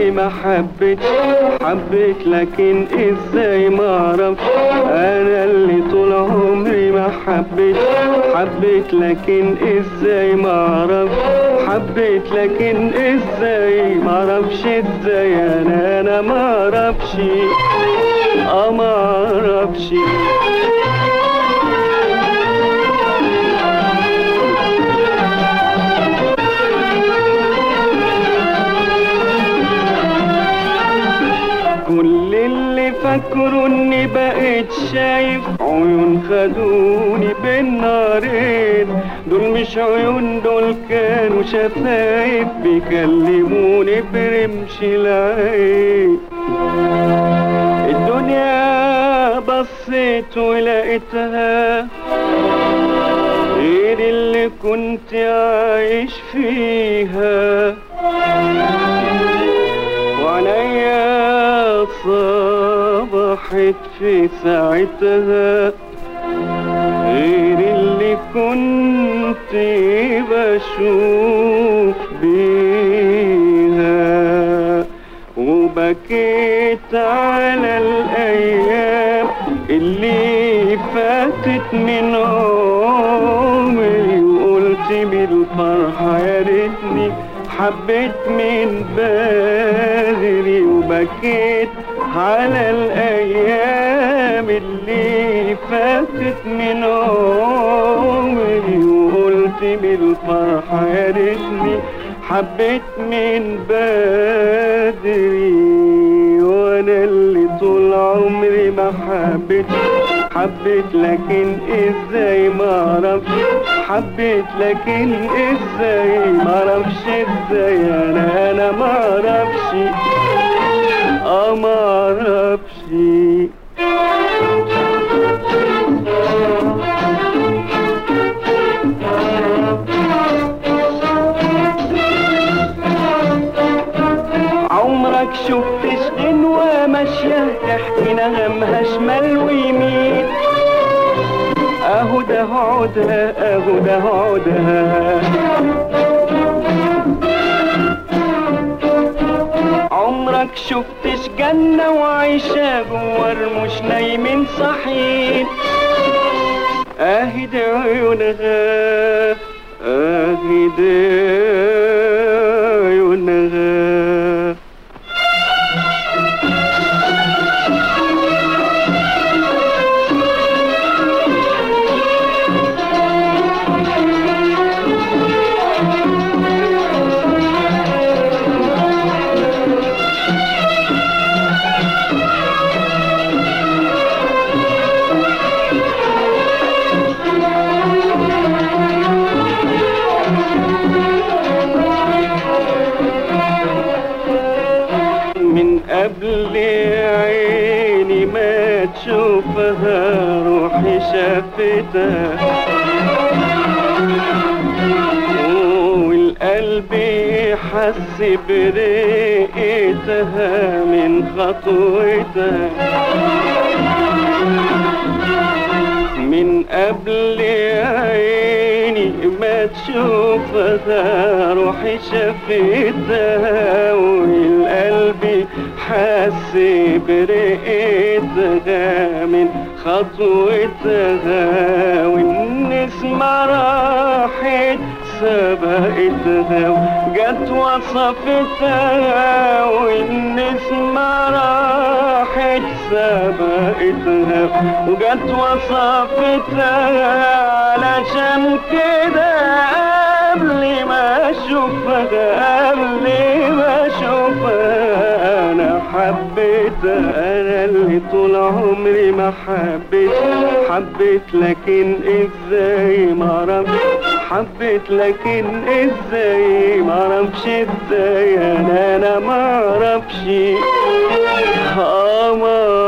عمري ما حبيت حبيت لكن ازاي ما اعرفش انا اللي طول عمري ما حبيت حبيت لكن ازاي ما اعرفش حبيت لكن ازاي ما اعرفش ازاي انا انا ما اعرفش اه ما اعرفش كل اللي فاكره اني بقيت شايف عيون خدوني بين نارين دول مش عيون دول كانوا شفايف بيكلموني برمش العين الدنيا بصيت ولقيتها غير اللي كنت عايش فيها وعينيا صبحت في ساعتها غير اللي كنت بشوف بيها وبكيت على الأيام اللي فاتت من عمري وقلت بالفرحة يا ريتني حبيت من بدري وبكيت على الأيام اللي فاتت من عمري وقلت بالفرحة يا ريتني حبيت من بدري وانا اللي طول عمري ما حبيت حبيت لكن ازاي ما اعرفش حبيت لكن ازاي ما اعرفش ازاي انا انا ما اعرفش اه ما اعرفش عمرك شفت غنوة ماشية تحكي نغمها شمال ويمين اهو ده عودها اهو ده عودها عمرك شفتش جنة وعيشة جوار مش نايمين صاحيين اهي دي عيونها اهي دي عيونها من قبل عيني ما تشوفها روحي شافتها والقلب حس برقتها من خطوتها من قبل عيني ما تشوفها روحي شافتها والقلب حس برقتها من خطوتها والنسمة راحت سبقتها وجت وصفتها والنسمة راحت سبقتها وجت وصفتها علشان كده قبل ما اشوفها قبل ما اشوفها انا حبيتها انا اللي طول عمري ما حبيت حبيت لكن ازاي ما اعرفش حبيت لكن ازاي ما اعرفش ازاي انا انا ما اعرفش اه ما